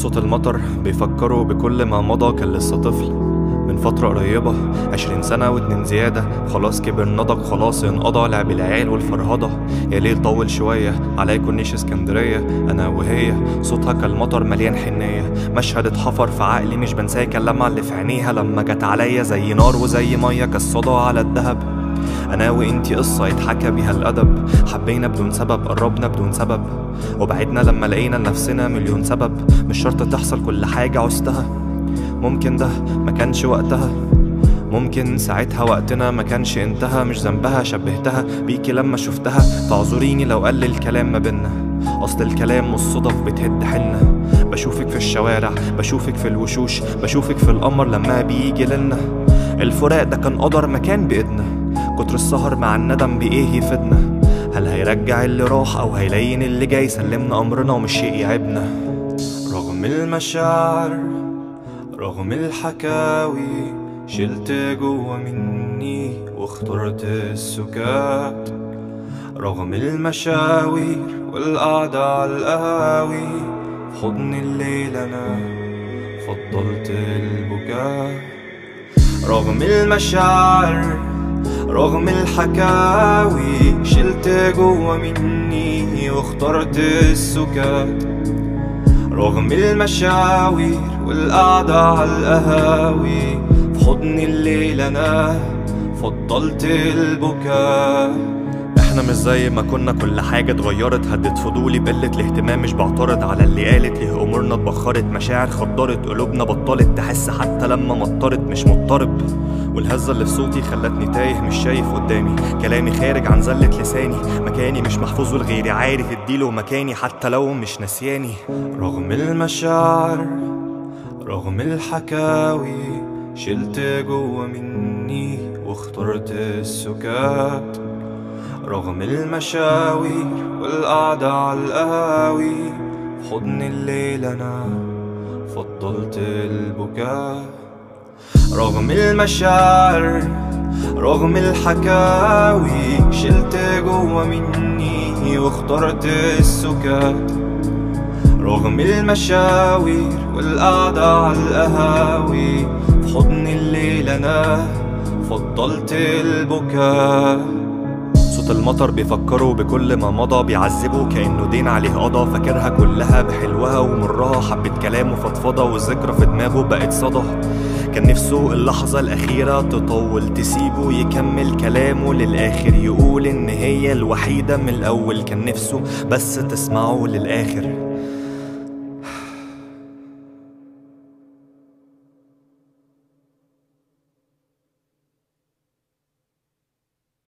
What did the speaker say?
صوت المطر بيفكروا بكل ما مضى كان لسه طفل من فترة قريبة عشرين سنة واتنين زيادة خلاص كبر نضج خلاص انقضى لعب العيال والفرهضة يا ليل طول شوية على كورنيش اسكندرية أنا وهي صوتها كالمطر مليان حنية مشهد اتحفر في عقلي مش بنساه كان لمع اللي في عينيها لما جت عليا زي نار وزي مية كالصدى على الدهب انا وانتي قصة يتحكى بيها الادب حبينا بدون سبب قربنا بدون سبب وبعدنا لما لقينا لنفسنا مليون سبب مش شرط تحصل كل حاجة عوزتها ممكن ده ما كانش وقتها ممكن ساعتها وقتنا ما كانش انتهى مش ذنبها شبهتها بيكي لما شفتها فاعذريني لو قل الكلام ما بينا اصل الكلام والصدف بتهد حنا بشوفك في الشوارع بشوفك في الوشوش بشوفك في القمر لما بيجي لنا الفراق ده كان قدر ما كان بايدنا كتر السهر مع الندم بايه يفيدنا هل هيرجع اللي راح او هيلين اللي جاي سلمنا امرنا ومش شيء يعبنا رغم المشاعر رغم الحكاوي شلت جوا مني واخترت السكات رغم المشاوير والقعدة على القهاوي في حضن الليل أنا فضلت البكاء رغم المشاعر رغم الحكاوي شلت جوا مني واخترت السكات رغم المشاوير والقعدة على القهاوي في حضن الليل أنا فضلت البكاء احنا مش زي ما كنا كل حاجة اتغيرت هدت فضولي بقلة الاهتمام مش بعترض على اللي قالت ليه امورنا اتبخرت مشاعر خدرت قلوبنا بطلت تحس حتى لما مطرت مش مضطرب والهزة اللي في صوتي خلتني تايه مش شايف قدامي كلامي خارج عن زلة لساني مكاني مش محفوظ والغيري عارف اديله مكاني حتى لو مش نسياني رغم المشاعر رغم الحكاوي شلت جوا مني واخترت السكات رغم المشاوير والقعدة على القهاوي في حضن الليل أنا فضلت البكاء رغم المشاعر رغم الحكاوي شلت جوا مني واخترت السكات رغم المشاوير والقعدة على القهاوي في حضن الليل أنا فضلت البكاء صوت المطر بيفكروا بكل ما مضى بيعذبه كأنه دين عليه قضى فاكرها كلها بحلوها ومرها حبة كلام وفضفضة والذكرى في دماغه بقت صدى كان نفسه اللحظة الأخيرة تطول تسيبه يكمل كلامه للآخر يقول إن هي الوحيدة من الأول كان نفسه بس تسمعه للآخر